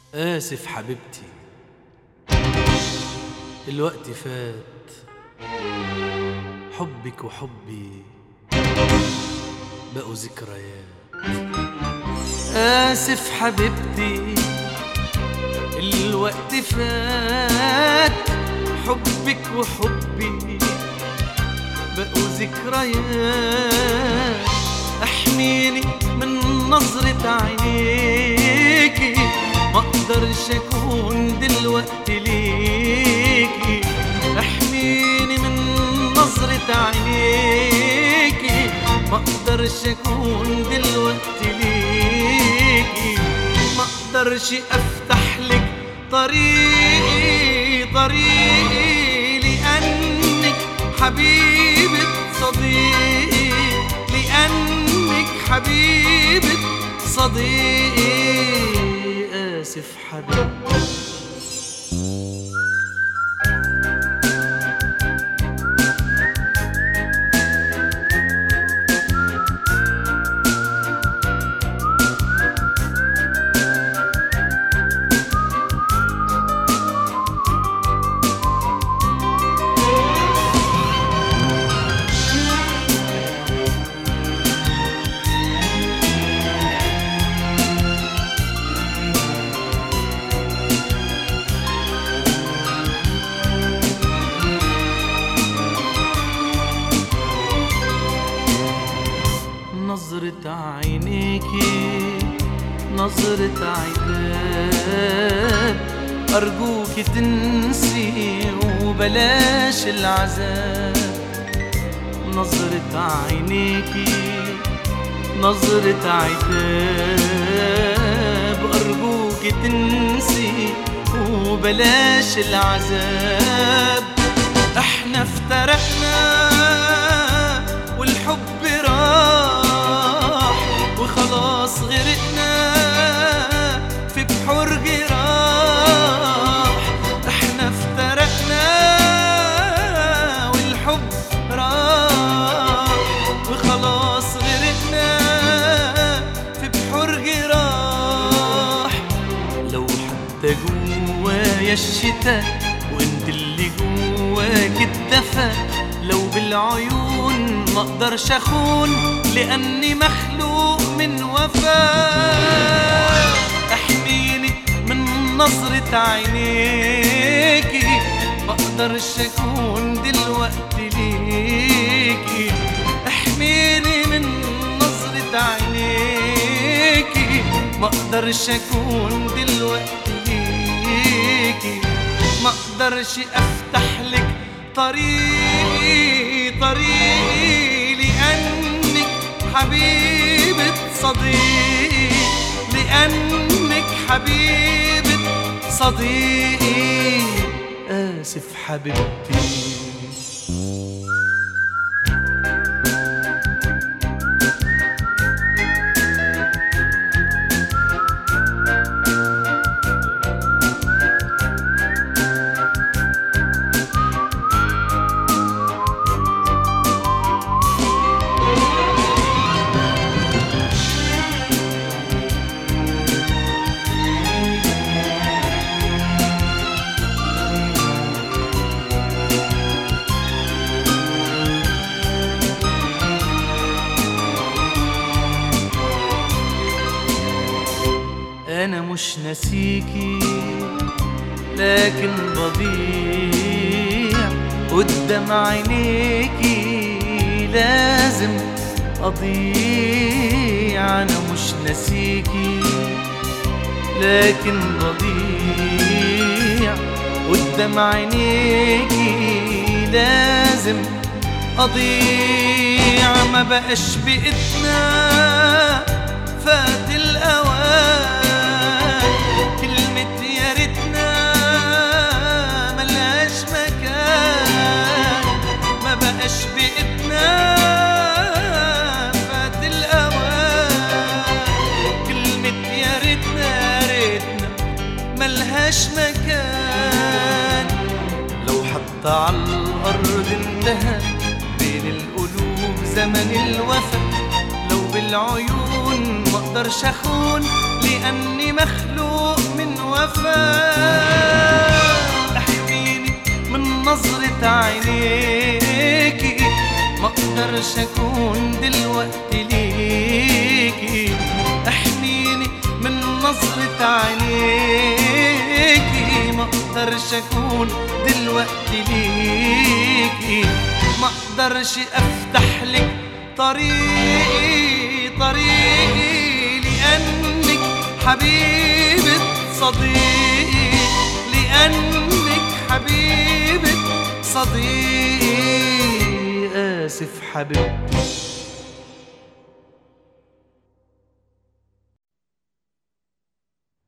آسف حبيبتي الوقت فات حبك وحبي بقوا ذكريات آسف حبيبتي الوقت فات حبك وحبي بقوا ذكريات احميني من نظرة عينيكي ما اقدرش اكون دلوقتي ليكي احميني من نظرة عينيكي ما اقدرش اكون دلوقتي ليكي ما اقدرش افتح لك طريقي طريقي لانك حبيبة صديقي لانك حبيبة صديقي آسف حبيبي نظرة عينيكي نظرة عتاب أرجوك تنسي وبلاش العذاب نظرة عينيكي نظرة عتاب أرجوك تنسي وبلاش العذاب احنا افترقنا والحب راح وخلاص غرقنا في بحور جراح احنا افترقنا والحب راح وخلاص غرقنا في بحور جراح لو حتى جوايا الشتاء وانت اللي جواك الدفا لو بالعيون ما اقدرش اخون لاني مخلوق من وفاء احميني من نظرة عينيكي ما اقدرش اكون دلوقتي ليكي احميني من نظرة عينيكي ما اقدرش اكون دلوقتي ليكي ما اقدرش افتح لك طريقي طريقي لانك حبيبة صديقي لانك حبيبة صديقي اسف حبيبتي انا مش ناسيكي لكن بضيع قدام عينيكي لازم اضيع انا مش ناسيكي لكن بضيع قدام عينيكي لازم اضيع ما بقاش بإيدنا فات الاوان كلمة يا ريتنا ملهاش مكان ما بقاش بإيدنا فات الاوان كلمة يا ريتنا يا ريتنا ملهاش مكان لو حتى على الأرض انتهى بين القلوب زمن الوفا لو بالعيون ما اقدرش اخون لاني مخلوق من وفا وفاء احميني من نظرة عينيكي ما اقدرش اكون دلوقتي ليكي احميني من نظرة عينيكي ما اقدرش اكون دلوقتي ليكي ما اقدرش افتح لك طريقي طريقي لانك حبيبة صديقي لانك حبيبة صديقي اسف حبيبتي